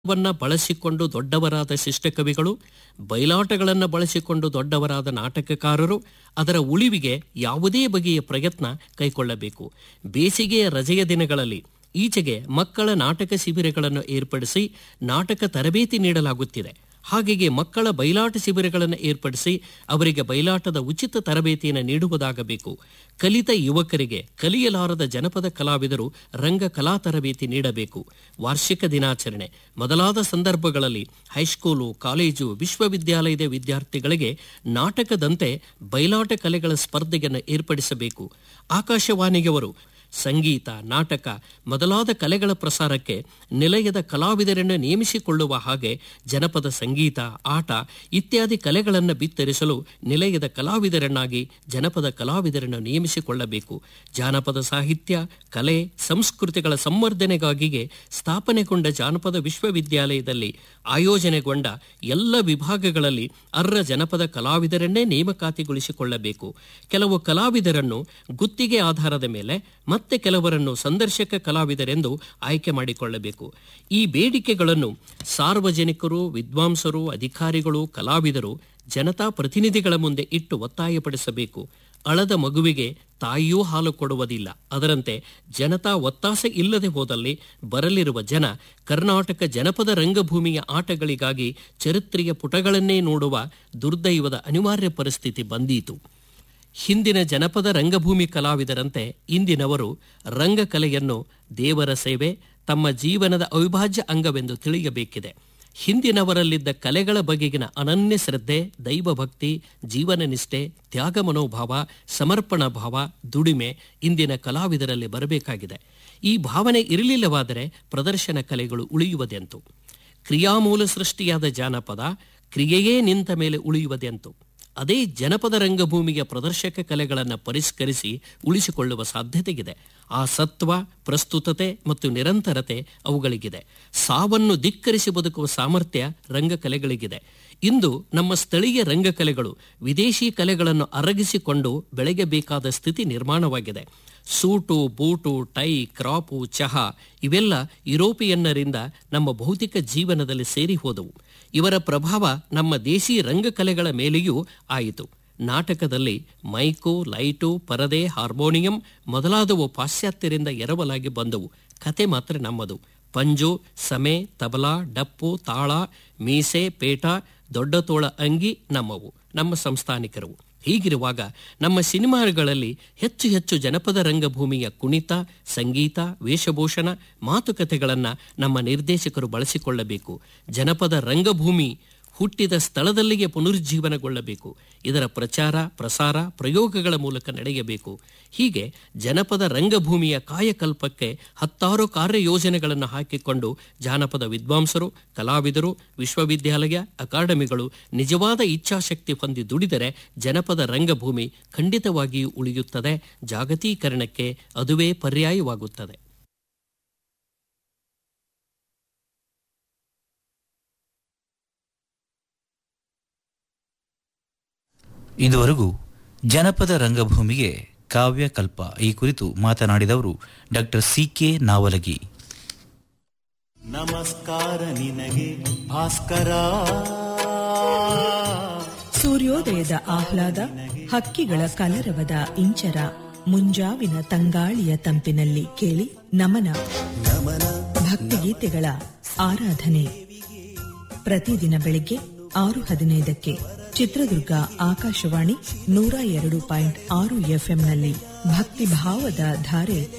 ವನ್ನ ಬಳಸಿಕೊಂಡು ದೊಡ್ಡವರಾದ ಶಿಷ್ಟಕವಿಗಳು ಬಯಲಾಟಗಳನ್ನು ಬಳಸಿಕೊಂಡು ದೊಡ್ಡವರಾದ ನಾಟಕಕಾರರು ಅದರ ಉಳಿವಿಗೆ ಯಾವುದೇ ಬಗೆಯ ಪ್ರಯತ್ನ ಕೈಗೊಳ್ಳಬೇಕು ಬೇಸಿಗೆಯ ರಜೆಯ ದಿನಗಳಲ್ಲಿ ಈಚೆಗೆ ಮಕ್ಕಳ ನಾಟಕ ಶಿಬಿರಗಳನ್ನು ಏರ್ಪಡಿಸಿ ನಾಟಕ ತರಬೇತಿ ನೀಡಲಾಗುತ್ತಿದೆ ಹಾಗೆಯೇ ಮಕ್ಕಳ ಬಯಲಾಟ ಶಿಬಿರಗಳನ್ನು ಏರ್ಪಡಿಸಿ ಅವರಿಗೆ ಬಯಲಾಟದ ಉಚಿತ ತರಬೇತಿಯನ್ನು ನೀಡುವುದಾಗಬೇಕು ಕಲಿತ ಯುವಕರಿಗೆ ಕಲಿಯಲಾರದ ಜನಪದ ಕಲಾವಿದರು ರಂಗ ಕಲಾ ತರಬೇತಿ ನೀಡಬೇಕು ವಾರ್ಷಿಕ ದಿನಾಚರಣೆ ಮೊದಲಾದ ಸಂದರ್ಭಗಳಲ್ಲಿ ಹೈಸ್ಕೂಲು ಕಾಲೇಜು ವಿಶ್ವವಿದ್ಯಾಲಯದ ವಿದ್ಯಾರ್ಥಿಗಳಿಗೆ ನಾಟಕದಂತೆ ಬಯಲಾಟ ಕಲೆಗಳ ಸ್ಪರ್ಧೆಯನ್ನು ಏರ್ಪಡಿಸಬೇಕು ಆಕಾಶವಾಣಿಯವರು ಸಂಗೀತ ನಾಟಕ ಮೊದಲಾದ ಕಲೆಗಳ ಪ್ರಸಾರಕ್ಕೆ ನಿಲಯದ ಕಲಾವಿದರನ್ನು ನೇಮಿಸಿಕೊಳ್ಳುವ ಹಾಗೆ ಜನಪದ ಸಂಗೀತ ಆಟ ಇತ್ಯಾದಿ ಕಲೆಗಳನ್ನು ಬಿತ್ತರಿಸಲು ನಿಲಯದ ಕಲಾವಿದರನ್ನಾಗಿ ಜನಪದ ಕಲಾವಿದರನ್ನು ನೇಮಿಸಿಕೊಳ್ಳಬೇಕು ಜಾನಪದ ಸಾಹಿತ್ಯ ಕಲೆ ಸಂಸ್ಕೃತಿಗಳ ಸಂವರ್ಧನೆಗಾಗಿಯೇ ಸ್ಥಾಪನೆಗೊಂಡ ಜಾನಪದ ವಿಶ್ವವಿದ್ಯಾಲಯದಲ್ಲಿ ಆಯೋಜನೆಗೊಂಡ ಎಲ್ಲ ವಿಭಾಗಗಳಲ್ಲಿ ಅರ್ಹ ಜನಪದ ಕಲಾವಿದರನ್ನೇ ನೇಮಕಾತಿಗೊಳಿಸಿಕೊಳ್ಳಬೇಕು ಕೆಲವು ಕಲಾವಿದರನ್ನು ಗುತ್ತಿಗೆ ಆಧಾರದ ಮೇಲೆ ಮತ್ತೆ ಕೆಲವರನ್ನು ಸಂದರ್ಶಕ ಕಲಾವಿದರೆಂದು ಆಯ್ಕೆ ಮಾಡಿಕೊಳ್ಳಬೇಕು ಈ ಬೇಡಿಕೆಗಳನ್ನು ಸಾರ್ವಜನಿಕರು ವಿದ್ವಾಂಸರು ಅಧಿಕಾರಿಗಳು ಕಲಾವಿದರು ಜನತಾ ಪ್ರತಿನಿಧಿಗಳ ಮುಂದೆ ಇಟ್ಟು ಒತ್ತಾಯಪಡಿಸಬೇಕು ಅಳದ ಮಗುವಿಗೆ ತಾಯಿಯೂ ಹಾಲು ಕೊಡುವುದಿಲ್ಲ ಅದರಂತೆ ಜನತಾ ಒತ್ತಾಸೆ ಇಲ್ಲದೆ ಹೋದಲ್ಲಿ ಬರಲಿರುವ ಜನ ಕರ್ನಾಟಕ ಜನಪದ ರಂಗಭೂಮಿಯ ಆಟಗಳಿಗಾಗಿ ಚರಿತ್ರೆಯ ಪುಟಗಳನ್ನೇ ನೋಡುವ ದುರ್ದೈವದ ಅನಿವಾರ್ಯ ಪರಿಸ್ಥಿತಿ ಬಂದೀತು ಹಿಂದಿನ ಜನಪದ ರಂಗಭೂಮಿ ಕಲಾವಿದರಂತೆ ಇಂದಿನವರು ರಂಗಕಲೆಯನ್ನು ದೇವರ ಸೇವೆ ತಮ್ಮ ಜೀವನದ ಅವಿಭಾಜ್ಯ ಅಂಗವೆಂದು ತಿಳಿಯಬೇಕಿದೆ ಹಿಂದಿನವರಲ್ಲಿದ್ದ ಕಲೆಗಳ ಬಗೆಗಿನ ಅನನ್ಯ ಶ್ರದ್ಧೆ ದೈವಭಕ್ತಿ ಜೀವನ ನಿಷ್ಠೆ ತ್ಯಾಗ ಮನೋಭಾವ ಸಮರ್ಪಣಾ ಭಾವ ದುಡಿಮೆ ಇಂದಿನ ಕಲಾವಿದರಲ್ಲಿ ಬರಬೇಕಾಗಿದೆ ಈ ಭಾವನೆ ಇರಲಿಲ್ಲವಾದರೆ ಪ್ರದರ್ಶನ ಕಲೆಗಳು ಉಳಿಯುವುದೆಂತು ಕ್ರಿಯಾಮೂಲ ಸೃಷ್ಟಿಯಾದ ಜಾನಪದ ಕ್ರಿಯೆಯೇ ನಿಂತ ಮೇಲೆ ಉಳಿಯುವುದೆಂತು ಅದೇ ಜನಪದ ರಂಗಭೂಮಿಯ ಪ್ರದರ್ಶಕ ಕಲೆಗಳನ್ನು ಪರಿಷ್ಕರಿಸಿ ಉಳಿಸಿಕೊಳ್ಳುವ ಸಾಧ್ಯತೆಗಿದೆ ಆ ಸತ್ವ ಪ್ರಸ್ತುತತೆ ಮತ್ತು ನಿರಂತರತೆ ಅವುಗಳಿಗಿದೆ ಸಾವನ್ನು ಧಿಕ್ಕರಿಸಿ ಬದುಕುವ ಸಾಮರ್ಥ್ಯ ರಂಗಕಲೆಗಳಿಗಿದೆ ಇಂದು ನಮ್ಮ ಸ್ಥಳೀಯ ರಂಗಕಲೆಗಳು ವಿದೇಶಿ ಕಲೆಗಳನ್ನು ಅರಗಿಸಿಕೊಂಡು ಬೆಳೆಯಬೇಕಾದ ಸ್ಥಿತಿ ನಿರ್ಮಾಣವಾಗಿದೆ ಸೂಟು ಬೂಟು ಟೈ ಕ್ರಾಪು ಚಹಾ ಇವೆಲ್ಲ ಯುರೋಪಿಯನ್ನರಿಂದ ನಮ್ಮ ಭೌತಿಕ ಜೀವನದಲ್ಲಿ ಸೇರಿ ಹೋದವು ಇವರ ಪ್ರಭಾವ ನಮ್ಮ ದೇಶಿ ರಂಗಕಲೆಗಳ ಮೇಲೆಯೂ ಆಯಿತು ನಾಟಕದಲ್ಲಿ ಮೈಕು ಲೈಟು ಪರದೆ ಹಾರ್ಮೋನಿಯಂ ಮೊದಲಾದವು ಪಾಶ್ಚಾತ್ಯರಿಂದ ಎರವಲಾಗಿ ಬಂದವು ಕತೆ ಮಾತ್ರ ನಮ್ಮದು ಪಂಜು ಸಮೆ ತಬಲಾ ಡಪ್ಪು ತಾಳ ಮೀಸೆ ಪೇಟ ದೊಡ್ಡ ತೋಳ ಅಂಗಿ ನಮ್ಮವು ನಮ್ಮ ಸಂಸ್ಥಾನಿಕರು ಹೀಗಿರುವಾಗ ನಮ್ಮ ಸಿನಿಮಾಗಳಲ್ಲಿ ಹೆಚ್ಚು ಹೆಚ್ಚು ಜನಪದ ರಂಗಭೂಮಿಯ ಕುಣಿತ ಸಂಗೀತ ವೇಷಭೂಷಣ ಮಾತುಕತೆಗಳನ್ನು ನಮ್ಮ ನಿರ್ದೇಶಕರು ಬಳಸಿಕೊಳ್ಳಬೇಕು ಜನಪದ ರಂಗಭೂಮಿ ಹುಟ್ಟಿದ ಸ್ಥಳದಲ್ಲಿಯೇ ಪುನರುಜ್ಜೀವನಗೊಳ್ಳಬೇಕು ಇದರ ಪ್ರಚಾರ ಪ್ರಸಾರ ಪ್ರಯೋಗಗಳ ಮೂಲಕ ನಡೆಯಬೇಕು ಹೀಗೆ ಜನಪದ ರಂಗಭೂಮಿಯ ಕಾಯಕಲ್ಪಕ್ಕೆ ಹತ್ತಾರು ಕಾರ್ಯಯೋಜನೆಗಳನ್ನು ಹಾಕಿಕೊಂಡು ಜಾನಪದ ವಿದ್ವಾಂಸರು ಕಲಾವಿದರು ವಿಶ್ವವಿದ್ಯಾಲಯ ಅಕಾಡೆಮಿಗಳು ನಿಜವಾದ ಇಚ್ಛಾಶಕ್ತಿ ಹೊಂದಿ ದುಡಿದರೆ ಜನಪದ ರಂಗಭೂಮಿ ಖಂಡಿತವಾಗಿಯೂ ಉಳಿಯುತ್ತದೆ ಜಾಗತೀಕರಣಕ್ಕೆ ಅದುವೇ ಪರ್ಯಾಯವಾಗುತ್ತದೆ ಇದುವರೆಗೂ ಜನಪದ ರಂಗಭೂಮಿಗೆ ಕಾವ್ಯಕಲ್ಪ ಈ ಕುರಿತು ಮಾತನಾಡಿದವರು ಡಾಕ್ಟರ್ ಸಿ ಕೆ ನಾವಲಗಿ ನಮಸ್ಕಾರ ನಿನಗೆ ಭಾಸ್ಕರ ಸೂರ್ಯೋದಯದ ಆಹ್ಲಾದ ಹಕ್ಕಿಗಳ ಕಲರವದ ಇಂಚರ ಮುಂಜಾವಿನ ತಂಗಾಳಿಯ ತಂಪಿನಲ್ಲಿ ಕೇಳಿ ನಮನ ಭಕ್ತಿಗೀತೆಗಳ ಆರಾಧನೆ ಪ್ರತಿದಿನ ಬೆಳಿಗ್ಗೆ ಆರು ಹದಿನೈದಕ್ಕೆ ಚಿತ್ರದುರ್ಗ ಆಕಾಶವಾಣಿ ನೂರ ಎರಡು ಪಾಯಿಂಟ್ ಆರು ಎಫ್ಎಂನಲ್ಲಿ ಭಕ್ತಿಭಾವದ ಧಾರೆ